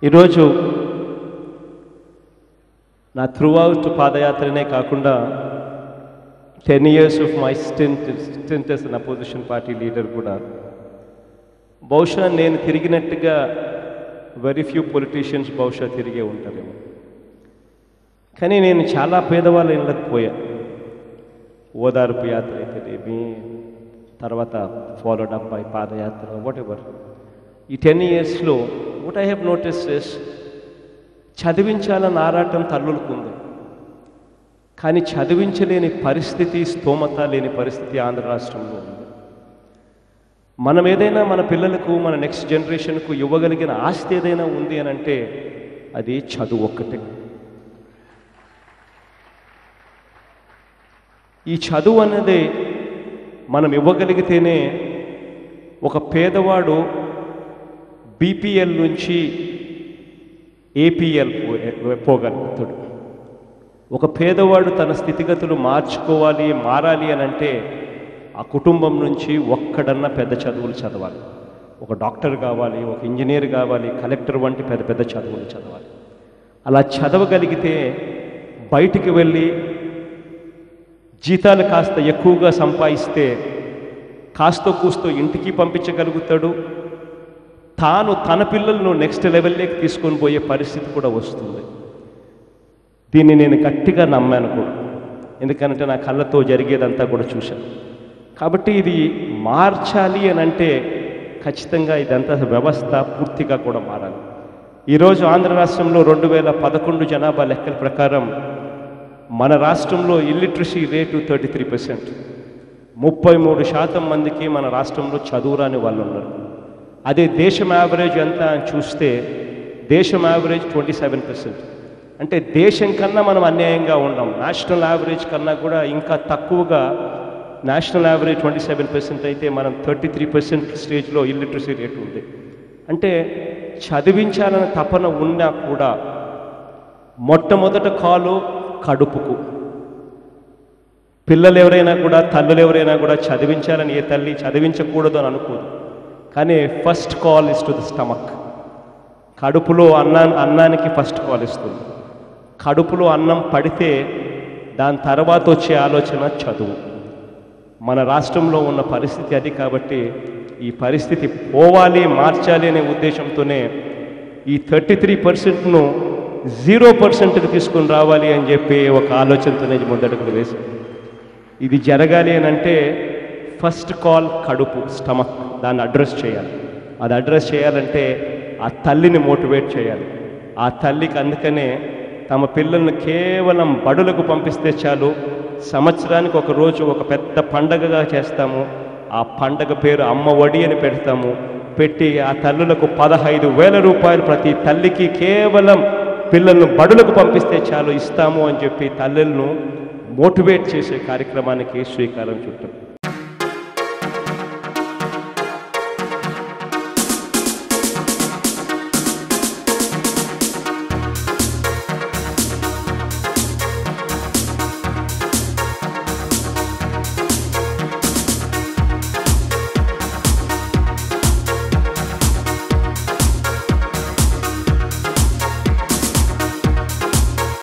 ఈరోజు నా through throughout పాదయాత్రనే కాకుండా ten years of my stint stint as an opposition party leader కూడా బహుశా నేను తిరిగినట్టుగా వెరీ ఫ్యూ పొలిటీషియన్స్ బహుశా తిరిగే ఉంటారేమో కానీ నేను చాలా పేదవాళ్ళ ఇళ్ళకి పోయా ఓదార్పు యాత్ర అయితేనేమి తర్వాత ఫాలోడ్ అప్ బై పాదయాత్ర వాట్ ఎవర్ ఈ టెన్ ఇయర్స్లో what I have notice is చదివించాలన్న ఆరాటం తల్లులకు ఉంది కానీ చదివించలేని పరిస్థితి స్తోమత లేని పరిస్థితి ఆంధ్ర రాష్ట్రంలో ఉంది మనం ఏదైనా మన పిల్లలకు మన నెక్స్ట్ జనరేషన్కు ఇవ్వగలిగిన ఆస్తి ఏదైనా ఉంది అని అంటే అది చదువు ఒక్కటే ఈ చదువు అనేది మనం ఇవ్వగలిగితేనే ఒక పేదవాడు బీపీఎల్ నుంచి ఏపీఎల్ పోగలుగుతాడు ఒక పేదవాడు తన స్థితిగతులు మార్చుకోవాలి మారాలి అని అంటే ఆ కుటుంబం నుంచి ఒక్కడన్నా పెద్ద చదువులు చదవాలి ఒక డాక్టర్ కావాలి ఒక ఇంజనీర్ కావాలి కలెక్టర్ వంటి పెద్ద పెద్ద చదువులు చదవాలి అలా చదవగలిగితే బయటికి వెళ్ళి జీతాలు కాస్త ఎక్కువగా సంపాదిస్తే కాస్త కూస్తో ఇంటికి పంపించగలుగుతాడు తాను తన పిల్లలను నెక్స్ట్ లెవెల్లోకి తీసుకొని పోయే పరిస్థితి కూడా వస్తుంది దీన్ని నేను గట్టిగా నమ్మాను కూడా ఎందుకంటే నా కళ్ళతో జరిగేదంతా కూడా చూశాను కాబట్టి ఇది మార్చాలి అని అంటే ఖచ్చితంగా ఇదంతా వ్యవస్థ పూర్తిగా కూడా మారాలి ఈరోజు ఆంధ్ర రాష్ట్రంలో రెండు వేల పదకొండు జనాభా లెక్కల ప్రకారం మన రాష్ట్రంలో illiteracy rate thirty three percent ముప్పై మూడు శాతం మందికి మన రాష్ట్రంలో చదువురాని వాళ్ళు ఉన్నారు అదే దేశం యావరేజ్ ఎంత అని చూస్తే దేశం యావరేజ్ ట్వంటీ సెవెన్ పర్సెంట్ అంటే దేశం కన్నా మనం అన్యాయంగా ఉండం నేషనల్ యావరేజ్ కన్నా కూడా ఇంకా తక్కువగా national average twenty seven percent అయితే మనం థర్టీ త్రీ పర్సెంట్ స్టేజ్లో ఇల్లిటరసీ రేట్ ఉంది అంటే చదివించాలన్న తపన ఉన్నా కూడా మొట్టమొదట కాలు కడుపుకు పిల్లలు ఎవరైనా కూడా తల్లులు ఎవరైనా కూడా చదివించాలని ఏ తల్లి చదివించకూడదు అని అనుకోదు కానీ first call is to the stomach కడుపులో అన్నా అన్నానికి ఫస్ట్ కాల్ ఇస్తుంది కడుపులో అన్నం పడితే దాని తర్వాత వచ్చే ఆలోచన చదువు మన రాష్ట్రంలో ఉన్న పరిస్థితి అది కాబట్టి ఈ పరిస్థితి పోవాలి మార్చాలి అనే ఉద్దేశంతోనే ఈ థర్టీ త్రీ పర్సెంట్ను జీరో పర్సెంట్కి తీసుకుని రావాలి అని చెప్పి ఒక ఆలోచనతోనే ముందడుగులు వేశాం ఇది జరగాలి అని అంటే ఫస్ట్ కాల్ కడుపు స్టమక్ దాన్ని అడ్రస్ చేయాలి అది అడ్రస్ చేయాలంటే ఆ తల్లిని మోటివేట్ చేయాలి ఆ తల్లికి అందుకనే తమ పిల్లల్ని కేవలం బడులకు పంపిస్తే చాలు సంవత్సరానికి ఒక రోజు ఒక పెద్ద పండగగా చేస్తాము ఆ పండగ పేరు అమ్మ ఒడి అని పెడతాము పెట్టి ఆ తల్లులకు పదహైదు వేల రూపాయలు ప్రతి తల్లికి కేవలం పిల్లలను బడులకు పంపిస్తే చాలు ఇస్తాము అని చెప్పి తల్లులను మోటివేట్ చేసే కార్యక్రమానికి శ్రీకారం చుట్టాం